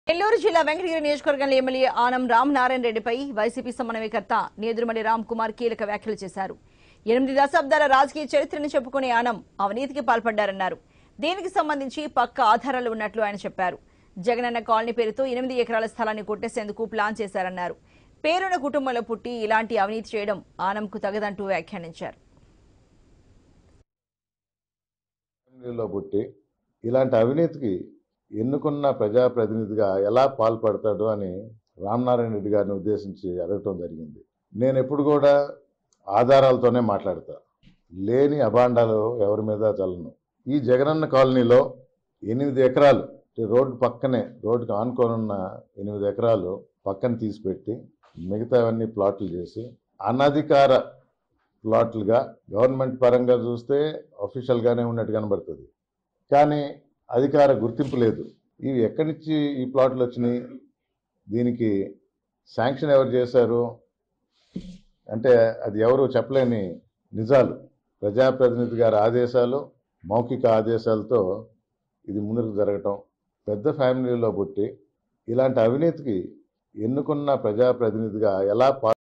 నెల్లూరు జిల్లా వెంకటగిరి నియోజకవర్గంలో ఎమ్మెల్యే ఆనం రామ్ నారాయణ రెడ్డిపై వైసీపీ సమన్వయకర్త నేదురుమల్లి రామ్ కుమార్ కీలక వ్యాఖ్యలు చేశారు ఎనిమిది దశాబ్దాల రాజకీయ చరిత్రను చెప్పుకునే ఆనం అవినీతికి పాల్పడ్డారన్నారు దీనికి సంబంధించి పక్క ఆధారాలు ఉన్నట్లు ఆయన చెప్పారు జగనన్న కాలనీ పేరుతో ఎనిమిది ఎకరాల స్థలాన్ని కొట్టేసేందుకు ప్లాన్ చేశారన్నారు పేరున్న కుటుంబంలో పుట్టి ఇలాంటి అవినీతి చేయడం ఆనంకు తగదంటూ వ్యాఖ్యానించారు ఫ్యామిలీలో పుట్టి ఇలాంటి అవినీతికి ఎన్నుకున్న ప్రజాప్రతినిధిగా ఎలా పాల్పడతాడు అని రామనారాయణ రెడ్డి గారిని ఉద్దేశించి అడగటం జరిగింది నేను ఎప్పుడు కూడా ఆధారాలతోనే మాట్లాడతా లేని అభాండాలు ఎవరి మీద చల్లను ఈ జగనన్న కాలనీలో ఎనిమిది ఎకరాలు అంటే రోడ్డు పక్కనే రోడ్డుకి ఆనుకోనున్న ఎనిమిది ఎకరాలు పక్కన తీసిపెట్టి మిగతావన్నీ ప్లాట్లు చేసి అనధికార ప్లాట్లుగా గవర్నమెంట్ పరంగా చూస్తే అఫీషియల్గానే ఉన్నట్టు కనబడుతుంది కానీ అధికార గుర్తింపు లేదు ఇవి ఎక్కడి నుంచి ఈ ప్లాట్లు వచ్చినాయి దీనికి శాంక్షన్ ఎవరు చేశారు అంటే అది ఎవరు చెప్పలేని నిజాలు ప్రజాప్రతినిధి గారి ఆదేశాలు మౌఖిక ఆదేశాలతో ఇది ముందుకు జరగటం పెద్ద ఫ్యామిలీలో పుట్టి ఇలాంటి అవినీతికి ఎన్నుకున్న ప్రజాప్రతినిధిగా ఎలా పా